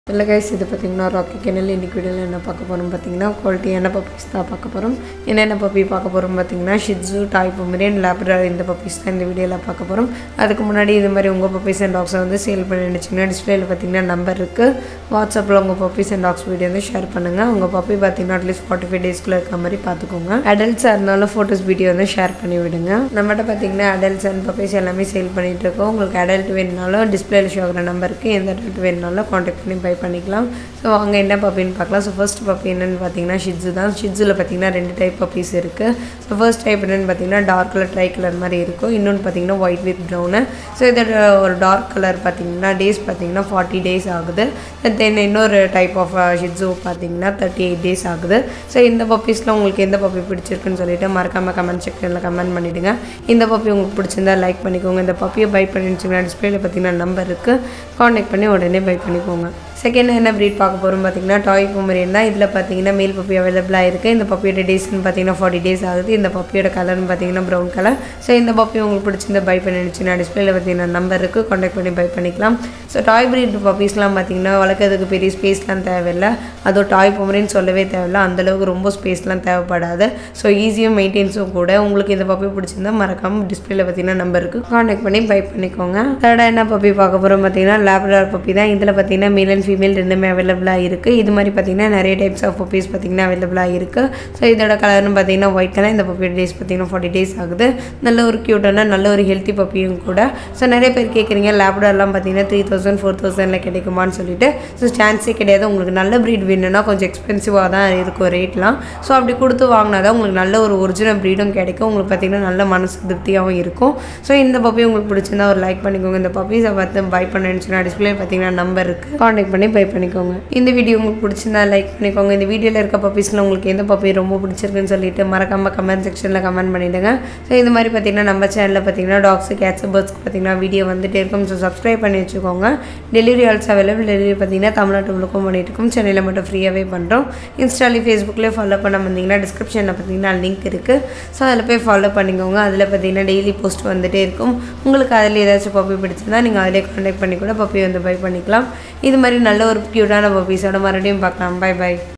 இல்லை கைஸ் இது பார்த்திங்கன்னா ராக்கி கெனல் இன்னைக்கு வீடியோவில் என்ன பார்க்க போகிறோம் பார்த்தீங்கன்னா குவாலிட்டியான பப்பீஸ் தான் பார்க்க போகிறோம் என்னென்ன பப்பி பார்க்க போகிறோம் பார்த்தீங்கன்னா ஷிட்ஸு டாய் பொமரியன் லேப்ரர் இந்த பப்பீஸ் தான் இந்த வீடியோவில் பார்க்க போகிறோம் அதுக்கு முன்னாடி இது மாதிரி உங்கள் பப்பீஸ் அண்ட் டாக்ஸை வந்து சேல் பண்ணி நினச்சிங்கன்னா டிஸ்பிளேயில் பார்த்தீங்கன்னா நம்பர் இருக்குது வாட்ஸ்அப்பில் உங்கள் பப்பீஸ் அண்ட் டாக்ஸ் வீடியோ வந்து ஷேர் பண்ணுங்கள் உங்கள் பப்பி பார்த்தீங்கன்னா அட்லீஸ்ட் ஃபார்ட்டி ஃபைவ் டேஸ்க்குள்ளே இருக்க மாதிரி பார்த்துக்கோங்க அடல்ட்ஸாக இருந்தாலும் ஃபோட்டோஸ் வீடியோ வந்து ஷேர் பண்ணி விடுங்க நம்மகிட்ட பார்த்தீங்கன்னா அடல்ட்ஸ் அண்ட் பப்பீஸ் எல்லாமே சேல் பண்ணிகிட்டு இருக்கோம் உங்களுக்கு அடல்ட் வேணுனாலும் டிஸ்பிளேல ஷோ ஆகிற நம்பருக்கு எந்த அடல்ட் வேணுனாலும் காண்டாக்ட் பண்ணி பை பண்ணிக்கலாம் ஸோ அங்கே என்ன பப்பின்னு பார்க்கலாம் ஸோ ஃபர்ஸ்ட் பப்பி என்னென்னு பார்த்தீங்கன்னா ஷிட்ஸு தான் ஷிட்ஸில் பார்த்தீங்கன்னா ரெண்டு டைப் பப்பீஸ் இருக்குது ஸோ ஃபர்ஸ்ட் டைப் என்னென்னு பார்த்தீங்கன்னா டார்க் கலர் ட்ரை கலர் மாதிரி இருக்கும் இன்னொன்று பார்த்தீங்கன்னா ஒயிட் வித் ப்ரௌனு ஸோ இதோட ஒரு டார்க் கலர் பார்த்தீங்கன்னா டேஸ் பார்த்தீங்கன்னா ஃபார்ட்டி டேஸ் ஆகுது தென் இன்னொரு டைப் ஆஃப் ஷிட்ஸு பார்த்தீங்கன்னா தேர்ட்டி எயிட் டேஸ் ஆகுது ஸோ இந்த பப்பீஸில் உங்களுக்கு எந்த பப்பி பிடிச்சிருக்குன்னு சொல்லிட்டு மறக்காமல் கமெண்ட் செக்ஷனில் கமெண்ட் பண்ணிவிடுங்க இந்த பப்பி உங்களுக்கு பிடிச்சிருந்தா லைக் பண்ணிக்கோங்க இந்த பப்பியை பை பண்ணிச்சுங்கன்னா டிஸ்பிளேல பார்த்தீங்கன்னா நம்பர் இருக்குது காண்டாக்ட் பண்ணி உடனே பை பண்ணிக்கோங்க செகண்ட் என்ன ப்ரீட் பார்க்க போகிறோம் பார்த்தீங்கன்னா டாய் பொமரியன் தான் இதில் பார்த்தீங்கன்னா மேல் பப்பி அவைலபிளாக இருக்குது இந்த பப்பியோட டேஸ்னு பார்த்தீங்கன்னா ஃபார்ட்டி டேஸ் ஆகுது இந்த பப்பியோட கலர்னு பார்த்தீங்கன்னா ப்ரௌன் கலர் ஸோ இந்த பப்பி உங்களுக்கு பிடிச்சிருந்த பை பண்ணிடுச்சுன்னா டிஸ்பிளேல பார்த்தீங்கன்னா நம்பர் இருக்குது காண்டாக்ட் பண்ணி பை பண்ணிக்கலாம் ஸோ டாய் ப்ரீட் பப்பீஸ்லாம் பார்த்தீங்கன்னா வளர்க்கறதுக்கு பெரிய ஸ்பேஸ்லாம் தேவையில்லை அதுவும் டாய் பொமரின்னு சொல்லவே தேவையில்ல அந்தளவுக்கு ரொம்ப ஸ்பேஸ்லாம் தேவைப்படாது ஸோ ஈஸியாக மெயின்டெயின்ஸும் கூட உங்களுக்கு இந்த பப்பி பிடிச்சிருந்தா மறக்காமல் டிஸ்பிளேல பார்த்தீங்கன்னா நம்பர் இருக்குது காண்டாக்ட் பண்ணி பை பண்ணிக்கோங்க தேர்டாக என்ன பப்பி பார்க்க போகிறோம் பார்த்தீங்கன்னா லேப்டார் பப்பி தான் இதில் பார்த்தீங்கன்னா மேல் அண்ட் ஃபீமேல் ரெண்டுமே அவைலபிளாக இருக்குது இது மாதிரி பார்த்தீங்கன்னா நிறைய டைப்ஸ் ஆஃப் பப்பீஸ் பார்த்தீங்கன்னா அவைலபிளாக இருக்குது ஸோ இதோட கலர்னு பார்த்தீங்கன்னா ஒயிட் கலர் இந்த பப்பியோட டேஸ் பார்த்தீங்கன்னா ஃபார்ட்டி டேஸ் ஆகுது நல்ல ஒரு க்யூட்டான நல்ல ஒரு ஹெல்த்தி பப்பியும் கூட ஸோ நிறைய பேர் கேட்குறீங்க லேப்டார்லாம் பார்த்தீங்கன்னா த்ரீ தௌசண்ட் ஃபோர் தௌசண்டில் கிடைக்குமான்னு சொல்லிட்டு ஸோ சான்ஸே கிடையாது உங்களுக்கு நல்ல ப்ரீட் வேணும்னா கொஞ்சம் எக்ஸ்பென்சிவாக தான் இருக்கும் ரேட்லாம் ஸோ அப்படி கொடுத்து வாங்கினா தான் உங்களுக்கு நல்ல ஒரு ஒரிஜினல் ப்ரீடும் கிடைக்கும் உங்களுக்கு பார்த்தீங்கன்னா நல்ல மனசு திருப்தியாகவும் இருக்கும் ஸோ இந்த பப்பி உங்களுக்கு பிடிச்சிருந்தா ஒரு லைக் பண்ணிக்கோங்க இந்த பப்பீஸை பார்த்து பை பண்ணுச்சுன்னா டிஸ்பிளே பார்த்தீங்கன்னா நம்பர் இருக்குது காண்டாக்ட் பண்ணி பை பண்ணிக்கோங்க இந்த வீடியோ உங்களுக்கு பிடிச்சிருந்தா லைக் பண்ணிக்கோங்க இந்த வீடியோவில் இருக்க பப்பீஸில் உங்களுக்கு எந்த பப்பி ரொம்ப பிடிச்சிருக்குன்னு சொல்லிட்டு மறக்காமல் கமெண்ட் செக்ஷனில் கமெண்ட் பண்ணிவிடுங்க ஸோ இது மாதிரி பார்த்தீங்கன்னா நம்ம சேனலில் பார்த்தீங்கன்னா டாக்ஸு கேட்ஸு பேர்ட்ஸ்க்கு பார்த்தீங்கன்னா வீடியோ வந்துட்டே இருக்கும் ஸோ சப்ஸ்கிரைப் பண்ணி வச்சுக்கோங்க டெலிவரி ஆல்சோ அவைலபிள் டெலிவரி பார்த்தீங்கன்னா தமிழ்நாட்டு முழுக்கும் பண்ணிட்டு இருக்கோம் சென்னையில் மட்டும் ஃப்ரீயாகவே பண்ணுறோம் இன்ஸ்டாலி ஃபேஸ்புக்லேயே ஃபாலோ பண்ண வந்தீங்கன்னா டிஸ்கிரிப்ஷனில் பார்த்தீங்கன்னா லிங்க் இருக்குது ஸோ அதில் போய் ஃபாலோ பண்ணிக்கோங்க அதில் பார்த்தீங்கன்னா டெய்லி போஸ்ட் வந்துட்டே இருக்கும் உங்களுக்கு அதில் ஏதாச்சும் பப்பி பிடிச்சிருந்தா நீங்கள் அதிலே கான்டாக்ட் பண்ணி கூட பப்பி வந்து பை பண்ணிக்கலாம் இது மாதிரி நல்ல ஒரு க்யூட்டான பப்பீஸோட மறுபடியும் பார்க்கலாம் பை பை